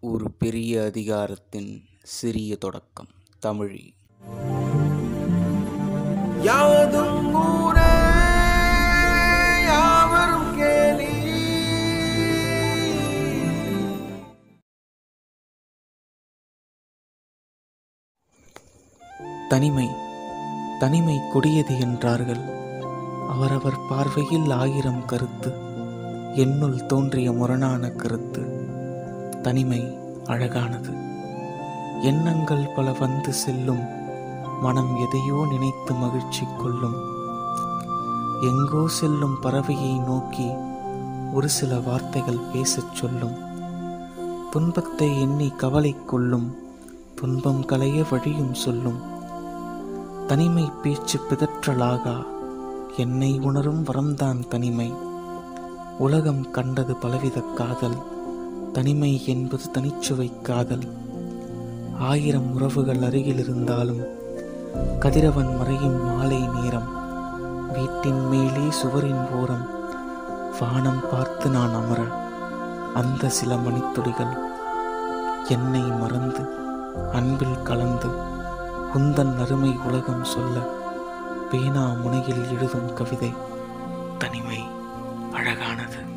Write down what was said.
ஒரு பெரிய அதிகாரத்தின் சிறிய தொடக்கம் தமிழி யாவதும் ஊரே யாவரும் கேளி தனிமை தனிமை கொடியது என்றார்கள் அவரவர் பார்வையில் ஆயிரம் கருத்து என்னுள் தோன்றிய முரணான கருத்து தனிமை அழகானது எண்ணங்கள் பல வந்து செல்லும் மனம் எதையோ நினைத்து மகிழ்ச்சி கொள்ளும் எங்கோ செல்லும் பறவையை நோக்கி ஒரு சில வார்த்தைகள் பேசச் சொல்லும் துன்பத்தை எண்ணி கவலை கொள்ளும் துன்பம் களைய வழியும் சொல்லும் தனிமை பேச்சு பிதற்றலாகா என்னை உணரும் வரம்தான் தனிமை உலகம் கண்டது பலவித காதல் தனிமை என்பது தனிச்சுவை காதல் ஆயிரம் உறவுகள் அருகில் இருந்தாலும் கதிரவன் மறையும் மாலை நேரம் வீட்டின் மேலே சுவரின் ஓரம் வானம் பார்த்து நான் அமர அந்த சில மணித்துளிகள் என்னை மறந்து அன்பில் கலந்து உந்தன் அருமை உலகம் சொல்ல பேனா முனையில் எழுதும் கவிதை தனிமை அழகானது